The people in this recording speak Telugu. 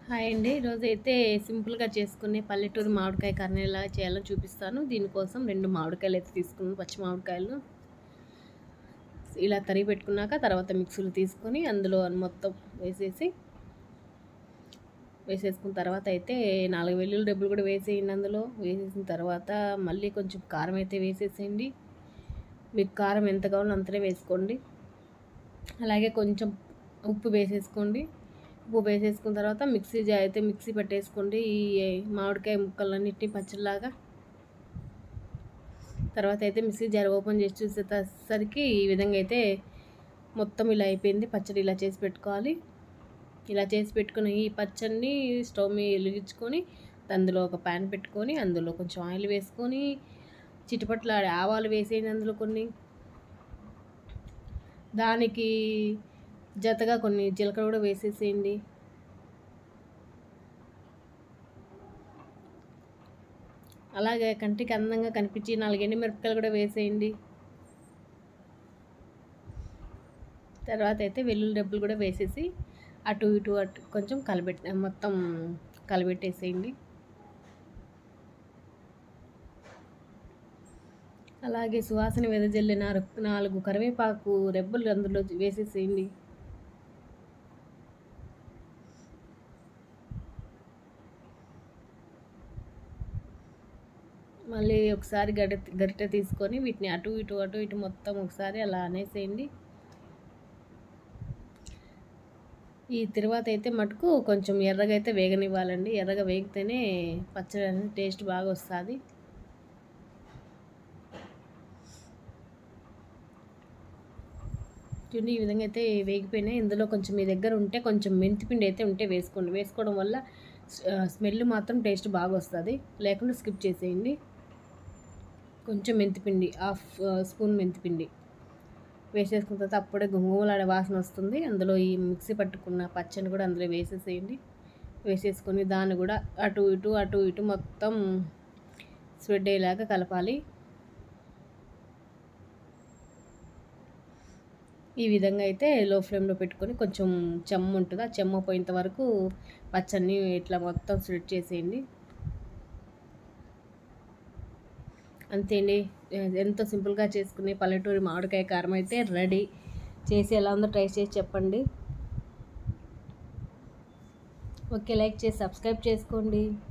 హాయ్ అండి ఈరోజు అయితే సింపుల్గా చేసుకునే పల్లెటూరు మామిడికాయ కర్రీ ఎలా చేయాలో చూపిస్తాను దీనికోసం రెండు మామిడికాయలు అయితే తీసుకున్నాను పచ్చి మామిడికాయలు ఇలా తరిగి పెట్టుకున్నాక తర్వాత మిక్సీలు తీసుకొని అందులో మొత్తం వేసేసి వేసేసుకున్న తర్వాత అయితే నాలుగు వెల్లుల్లి డబ్బులు కూడా వేసేయండి అందులో వేసేసిన తర్వాత మళ్ళీ కొంచెం కారం అయితే వేసేసేయండి మీకు కారం ఎంత కావాలో అంతనే వేసుకోండి అలాగే కొంచెం ఉప్పు వేసేసుకోండి ఉప్పు వేసేసుకున్న తర్వాత మిక్సీ జా అయితే మిక్సీ పెట్టేసుకోండి ఈ మామిడికాయ ముక్కలన్నిటిని పచ్చడిలాగా తర్వాత అయితే మిక్సీ జార్ ఓపెన్ చేసి చూసేసరికి ఈ విధంగా అయితే మొత్తం ఇలా అయిపోయింది పచ్చడి ఇలా చేసి పెట్టుకోవాలి ఇలా చేసి పెట్టుకుని ఈ పచ్చడిని స్టవ్ మీద వెలిగించుకొని అందులో ఒక ప్యాన్ పెట్టుకొని అందులో కొంచెం ఆయిల్ వేసుకొని చిటిపట్ల ఆవాలు వేసేయండి అందులో కొన్ని దానికి జతగా కొన్ని జీలకర్ర కూడా వేసేసేయండి అలాగే కంటికి అందంగా కనిపించి నాలుగు ఎండి మిరపకాయలు కూడా వేసేయండి తర్వాత అయితే వెల్లుల్లి డబ్బులు కూడా వేసేసి అటు ఇటు అటు కొంచెం కలబెట్టి మొత్తం కలబెట్టేసేయండి అలాగే సువాసన వెదజల్లిన నాలుగు కరివేపాకు రెబ్బలు అందులో వేసేసేయండి మళ్ళీ ఒకసారి గడ గరిటె తీసుకొని వీటిని అటు ఇటు అటు ఇటు మొత్తం ఒకసారి అలా అనేసేయండి ఈ తర్వాత అయితే మటుకు కొంచెం ఎర్రగా అయితే వేగనివ్వాలండి ఎర్రగా వేగితేనే పచ్చడి అనేది టేస్ట్ బాగా వస్తుంది చూడండి ఈ విధంగా అయితే వేగిపోయినాయి ఇందులో కొంచెం మీ దగ్గర ఉంటే కొంచెం మెంతిపిండి అయితే ఉంటే వేసుకోండి వేసుకోవడం వల్ల స్మెల్ మాత్రం టేస్ట్ బాగా వస్తుంది లేకుండా స్కిప్ చేసేయండి కొంచెం మెంతిపిండి హాఫ్ స్పూన్ మెంతిపిండి వేసేసుకున్న తర్వాత అప్పుడే గుమ్మలాడే వాసన వస్తుంది అందులో ఈ మిక్సీ పట్టుకున్న పచ్చని కూడా అందులో వేసేసేయండి వేసేసుకొని దాన్ని కూడా అటు ఇటు అటు ఇటు మొత్తం స్ప్రెడ్ అయ్యేలాగా కలపాలి ఈ విధంగా అయితే లో ఫ్లేమ్లో పెట్టుకొని కొంచెం చెమ్మ ఉంటుంది ఆ చెమ్మ పోయేంత వరకు పచ్చడిని ఇట్లా మొత్తం స్ప్రెడ్ చేసేయండి అంతే అండి ఎంతో సింపుల్గా చేసుకునే పల్లెటూరి మామిడికాయ కారం అయితే రెడీ చేసి ఎలా ఉందో ట్రై చేసి చెప్పండి ఓకే లైక్ చేసి సబ్స్క్రైబ్ చేసుకోండి